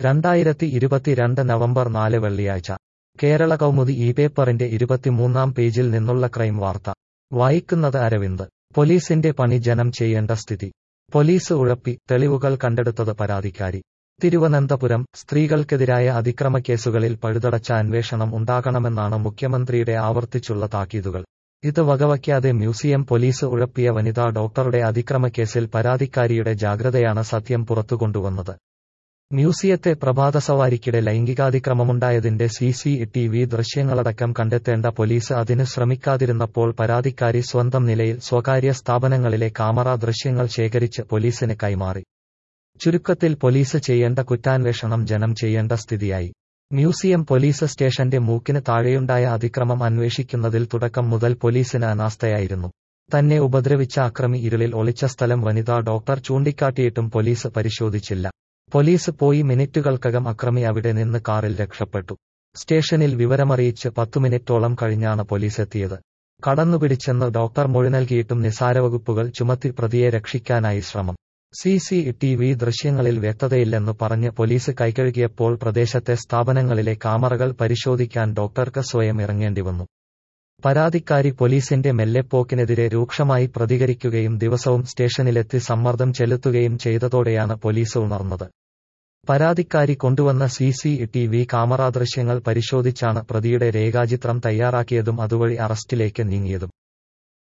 രണ്ടായിരത്തി ഇരുപത്തിരണ്ട് നവംബർ നാല് വെള്ളിയാഴ്ച കേരള കൗമുദി ഈ പേപ്പറിന്റെ ഇരുപത്തിമൂന്നാം പേജിൽ നിന്നുള്ള ക്രൈം വാർത്ത വായിക്കുന്നത് അരവിന്ദ് പോലീസിന്റെ പണി ജനം ചെയ്യേണ്ട സ്ഥിതി പോലീസ് ഉഴപ്പി തെളിവുകൾ കണ്ടെടുത്തത് പരാതിക്കാരി തിരുവനന്തപുരം സ്ത്രീകൾക്കെതിരായ അതിക്രമക്കേസുകളിൽ പഴുതടച്ച അന്വേഷണം ഉണ്ടാകണമെന്നാണ് മുഖ്യമന്ത്രിയുടെ ആവർത്തിച്ചുള്ള താക്കീതുകൾ ഇത് വകവയ്ക്കാതെ മ്യൂസിയം പോലീസ് ഉഴപ്പിയ വനിതാ ഡോക്ടറുടെ അതിക്രമക്കേസിൽ പരാതിക്കാരിയുടെ ജാഗ്രതയാണ് സത്യം പുറത്തുകൊണ്ടുവന്നത് മ്യൂസിയത്തെ പ്രഭാതസവാരിക്കിടെ ലൈംഗികാതിക്രമമുണ്ടായതിന്റെ സി സി ടി വി ദൃശ്യങ്ങളടക്കം കണ്ടെത്തേണ്ട പോലീസ് അതിന് ശ്രമിക്കാതിരുന്നപ്പോൾ പരാതിക്കാരി സ്വന്തം നിലയിൽ സ്വകാര്യ സ്ഥാപനങ്ങളിലെ ക്യാമറ ദൃശ്യങ്ങൾ ശേഖരിച്ച് പോലീസിന് കൈമാറി ചുരുക്കത്തിൽ പോലീസ് ചെയ്യേണ്ട കുറ്റാന്വേഷണം ജനം ചെയ്യേണ്ട സ്ഥിതിയായി മ്യൂസിയം പോലീസ് സ്റ്റേഷന്റെ മൂക്കിന് താഴെയുണ്ടായ അതിക്രമം അന്വേഷിക്കുന്നതിൽ തുടക്കം മുതൽ പോലീസിന് അനാസ്ഥയായിരുന്നു തന്നെ ഉപദ്രവിച്ച അക്രമി ഇരുളിൽ ഒളിച്ച സ്ഥലം വനിതാ ഡോക്ടർ ചൂണ്ടിക്കാട്ടിയിട്ടും പോലീസ് പരിശോധിച്ചില്ല പോലീസ് പോയി മിനിറ്റുകൾക്കകം അക്രമി അവിടെ നിന്ന് കാറിൽ രക്ഷപ്പെട്ടു സ്റ്റേഷനിൽ വിവരമറിയിച്ച് പത്തു മിനിറ്റോളം കഴിഞ്ഞാണ് പോലീസ് എത്തിയത് കടന്നുപിടിച്ചെന്ന് ഡോക്ടർ മൊഴി നൽകിയിട്ടും നിസാരവകുപ്പുകൾ ചുമത്തി പ്രതിയെ രക്ഷിക്കാനായി ശ്രമം സി സി ടി വി ദൃശ്യങ്ങളിൽ വ്യക്തതയില്ലെന്ന് പറഞ്ഞ് പോലീസ് കൈകഴുകിയപ്പോൾ പ്രദേശത്തെ സ്ഥാപനങ്ങളിലെ ക്യാമറകൾ പരിശോധിക്കാൻ ഡോക്ടർക്ക് സ്വയം ഇറങ്ങേണ്ടി വന്നു പരാതിക്കാരി പോലീസിന്റെ മെല്ലെപ്പോക്കിനെതിരെ രൂക്ഷമായി പ്രതികരിക്കുകയും ദിവസവും സ്റ്റേഷനിലെത്തി സമ്മർദ്ദം ചെലുത്തുകയും ചെയ്തതോടെയാണ് പോലീസ് ഉണർന്നത് പരാതിക്കാരി കൊണ്ടുവന്ന C C T V camera ദൃശ്യങ്ങൾ പരിശോധിച്ചാണ് പ്രതിയുടെ രേഖാചിത്രം തയ്യാറാക്കിയതും അതുവഴി അറസ്റ്റിലേക്ക് നീങ്ങിയതും